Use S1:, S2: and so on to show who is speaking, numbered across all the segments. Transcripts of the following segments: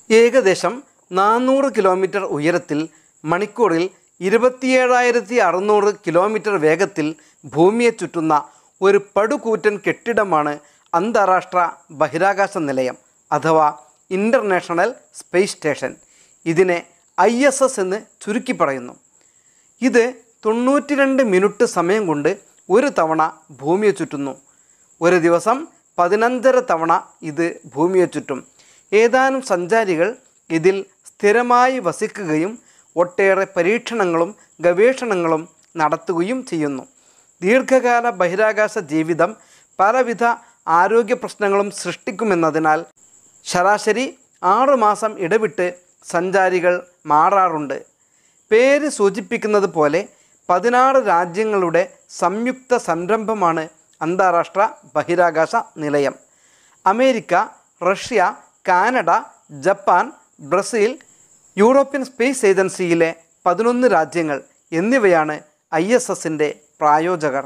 S1: ഏകദേശം നാനൂറ് കിലോമീറ്റർ ഉയരത്തിൽ മണിക്കൂറിൽ ഇരുപത്തിയേഴായിരത്തി അറുന്നൂറ് കിലോമീറ്റർ വേഗത്തിൽ ഭൂമിയെ ചുറ്റുന്ന ഒരു പടുകൂറ്റൻ കെട്ടിടമാണ് അന്താരാഷ്ട്ര ബഹിരാകാശ നിലയം അഥവാ ഇൻ്റർനാഷണൽ സ്പേസ് സ്റ്റേഷൻ ഇതിനെ ഐ എസ് എസ് എന്ന് ചുരുക്കി പറയുന്നു ഇത് തൊണ്ണൂറ്റി രണ്ട് മിനിറ്റ് സമയം കൊണ്ട് ഒരു തവണ ഭൂമിയെ ചുറ്റുന്നു ഒരു ദിവസം പതിനഞ്ചര തവണ ഇത് ഭൂമിയെ ചുറ്റും ഏതാനും സഞ്ചാരികൾ ഇതിൽ സ്ഥിരമായി വസിക്കുകയും ഒട്ടേറെ പരീക്ഷണങ്ങളും ഗവേഷണങ്ങളും നടത്തുകയും ചെയ്യുന്നു ദീർഘകാല ബഹിരാകാശ ജീവിതം പലവിധ ആരോഗ്യ പ്രശ്നങ്ങളും സൃഷ്ടിക്കുമെന്നതിനാൽ ശരാശരി ആറു മാസം ഇടവിട്ട് സഞ്ചാരികൾ മാറാറുണ്ട് പേര് സൂചിപ്പിക്കുന്നത് പോലെ പതിനാറ് രാജ്യങ്ങളുടെ സംയുക്ത സംരംഭമാണ് അന്താരാഷ്ട്ര ബഹിരാകാശ നിലയം America Russia Canada Japan Brazil European space ഏജൻസിയിലെ പതിനൊന്ന് രാജ്യങ്ങൾ എന്നിവയാണ് ഐ എസ് എസിൻ്റെ പ്രായോജകർ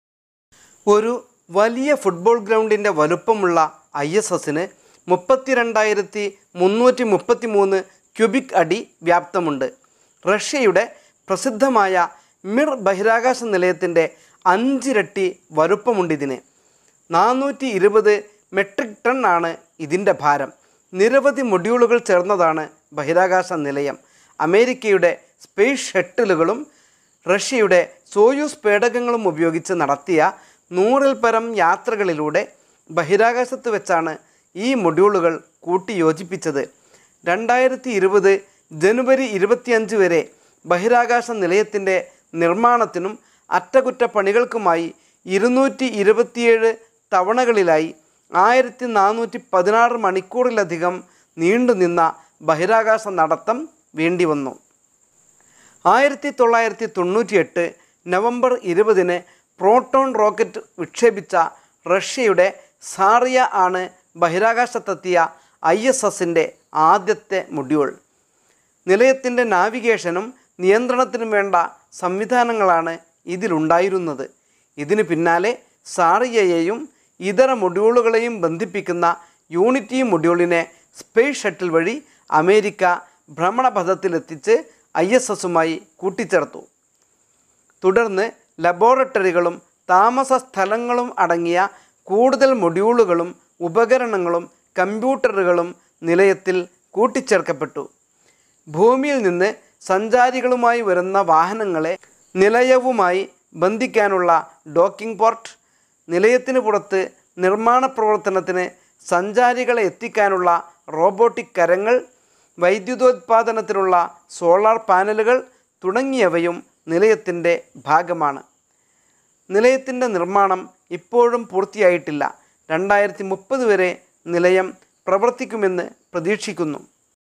S1: ഒരു വലിയ ഫുട്ബോൾ ഗ്രൗണ്ടിൻ്റെ വലുപ്പമുള്ള ഐ എസ് എസിന് മുപ്പത്തിരണ്ടായിരത്തി മുന്നൂറ്റി മുപ്പത്തി മൂന്ന് ക്യൂബിക് അടി വ്യാപ്തമുണ്ട് റഷ്യയുടെ പ്രസിദ്ധമായ മിർ ബഹിരാകാശ നിലയത്തിൻ്റെ അഞ്ചിരട്ടി വലുപ്പമുണ്ടിതിന് നാനൂറ്റി ഇരുപത് മെട്രിക് ടൺ ആണ് ഇതിൻ്റെ ഭാരം നിരവധി മൊഡ്യൂളുകൾ ചേർന്നതാണ് ബഹിരാകാശ നിലയം അമേരിക്കയുടെ സ്പേസ് ഷട്ടിലുകളും റഷ്യയുടെ സോയൂസ് പേടകങ്ങളും ഉപയോഗിച്ച് നടത്തിയ നൂറിൽ പരം യാത്രകളിലൂടെ ബഹിരാകാശത്ത് വെച്ചാണ് ഈ മൊഡ്യൂളുകൾ കൂട്ടിയോജിപ്പിച്ചത് രണ്ടായിരത്തി ഇരുപത് ജനുവരി ഇരുപത്തിയഞ്ച് വരെ ബഹിരാകാശ നിലയത്തിൻ്റെ നിർമ്മാണത്തിനും അറ്റകുറ്റപ്പണികൾക്കുമായി ഇരുന്നൂറ്റി ഇരുപത്തിയേഴ് തവണകളിലായി ആയിരത്തി നാനൂറ്റി പതിനാറ് മണിക്കൂറിലധികം നീണ്ടുനിന്ന ബഹിരാകാശ നടത്തം വേണ്ടിവന്നു ആയിരത്തി തൊള്ളായിരത്തി തൊണ്ണൂറ്റിയെട്ട് നവംബർ ഇരുപതിന് പ്രോട്ടോൺ റോക്കറ്റ് വിക്ഷേപിച്ച റഷ്യയുടെ സാറിയ ആണ് ബഹിരാകാശത്തെത്തിയ ഐ എസ് എസിൻ്റെ ആദ്യത്തെ മൊഡ്യൂൾ നിലയത്തിൻ്റെ നാവിഗേഷനും നിയന്ത്രണത്തിനും വേണ്ട സംവിധാനങ്ങളാണ് ഇതിലുണ്ടായിരുന്നത് ഇതിന് പിന്നാലെ സാറിയയെയും ഇതര മൊഡ്യൂളുകളെയും ബന്ധിപ്പിക്കുന്ന യൂണിറ്റി മൊഡ്യൂളിനെ സ്പേസ് ഷട്ടിൽ വഴി അമേരിക്ക ഭ്രമണപഥത്തിലെത്തിച്ച് ഐ എസ് എസുമായി കൂട്ടിച്ചേർത്തു തുടർന്ന് ലബോറട്ടറികളും താമസ സ്ഥലങ്ങളും അടങ്ങിയ കൂടുതൽ മൊഡ്യൂളുകളും ഉപകരണങ്ങളും കമ്പ്യൂട്ടറുകളും നിലയത്തിൽ കൂട്ടിച്ചേർക്കപ്പെട്ടു ഭൂമിയിൽ നിന്ന് സഞ്ചാരികളുമായി വരുന്ന വാഹനങ്ങളെ നിലയവുമായി ബന്ധിക്കാനുള്ള ഡോക്കിംഗ് പോർട്ട് നിലയത്തിന് പുറത്ത് നിർമ്മാണ പ്രവർത്തനത്തിന് സഞ്ചാരികളെ എത്തിക്കാനുള്ള റോബോട്ടിക് കരങ്ങൾ വൈദ്യുതോത്പാദനത്തിനുള്ള സോളാർ പാനലുകൾ തുടങ്ങിയവയും നിലയത്തിൻ്റെ ഭാഗമാണ് നിലയത്തിൻ്റെ നിർമ്മാണം ഇപ്പോഴും പൂർത്തിയായിട്ടില്ല രണ്ടായിരത്തി മുപ്പത് വരെ നിലയം പ്രവർത്തിക്കുമെന്ന് പ്രതീക്ഷിക്കുന്നു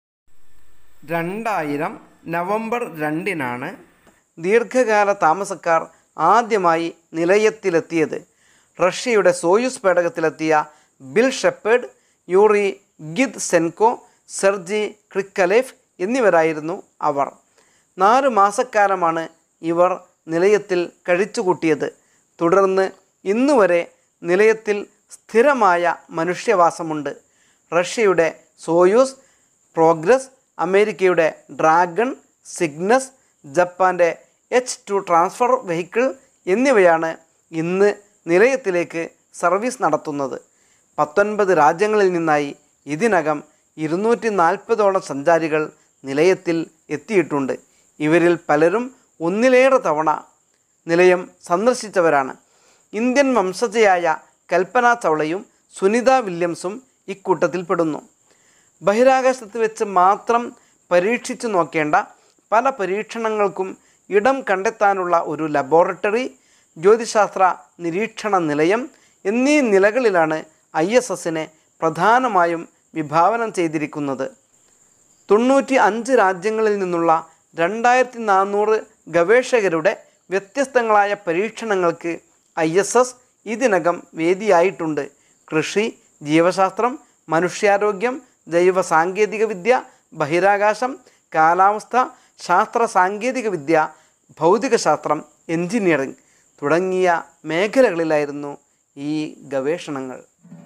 S1: രണ്ടായിരം നവംബർ രണ്ടിനാണ് ദീർഘകാല താമസക്കാർ ആദ്യമായി നിലയത്തിലെത്തിയത് റഷ്യയുടെ സോയുസ് പേടകത്തിലെത്തിയ Bill Shepherd Yuri Gidzenko Sergei Krikalev എന്നിവരായിരുന്നു അവർ നാല് മാസക്കാലമാണ് ഇവർ നിലയത്തിൽ കഴിച്ചുകൂട്ടിയത് തുടർന്ന് ഇന്നുവരെ നിലയത്തിൽ സ്ഥിരമായ മനുഷ്യവാസമുണ്ട് റഷ്യയുടെ സോയൂസ് പ്രോഗ്രസ് അമേരിക്കയുടെ ഡ്രാഗൺ സിഗ്നസ് ജപ്പാൻ്റെ എച്ച് ടു ട്രാൻസ്ഫർ വെഹിക്കിൾ എന്നിവയാണ് ഇന്ന് നിലയത്തിലേക്ക് സർവീസ് നടത്തുന്നത് പത്തൊൻപത് രാജ്യങ്ങളിൽ നിന്നായി ഇതിനകം ഇരുന്നൂറ്റി നാൽപ്പതോളം സഞ്ചാരികൾ നിലയത്തിൽ എത്തിയിട്ടുണ്ട് ഇവരിൽ പലരും ഒന്നിലേറെ തവണ നിലയം സന്ദർശിച്ചവരാണ് ഇന്ത്യൻ വംശജയായ കൽപ്പന ചൗളയും സുനിത വില്യംസും ഇക്കൂട്ടത്തിൽപ്പെടുന്നു ബഹിരാകാശത്ത് വെച്ച് മാത്രം പരീക്ഷിച്ചു നോക്കേണ്ട പല പരീക്ഷണങ്ങൾക്കും ഇടം കണ്ടെത്താനുള്ള ഒരു ലബോറട്ടറി ജ്യോതിശാസ്ത്ര നിരീക്ഷണ നിലയം എന്നീ നിലകളിലാണ് ഐ എസ് എസിനെ പ്രധാനമായും വിഭാവനം ചെയ്തിരിക്കുന്നത് തൊണ്ണൂറ്റി അഞ്ച് രാജ്യങ്ങളിൽ നിന്നുള്ള രണ്ടായിരത്തി നാനൂറ് ഗവേഷകരുടെ വ്യത്യസ്തങ്ങളായ പരീക്ഷണങ്ങൾക്ക് ഐ എസ് എസ് ഇതിനകം വേദിയായിട്ടുണ്ട് കൃഷി ജീവശാസ്ത്രം മനുഷ്യാരോഗ്യം ജൈവ സാങ്കേതികവിദ്യ ബഹിരാകാശം കാലാവസ്ഥ ശാസ്ത്ര സാങ്കേതികവിദ്യ ഭൗതികശാസ്ത്രം എഞ്ചിനീയറിംഗ് തുടങ്ങിയ മേഖലകളിലായിരുന്നു ഈ ഗവേഷണങ്ങൾ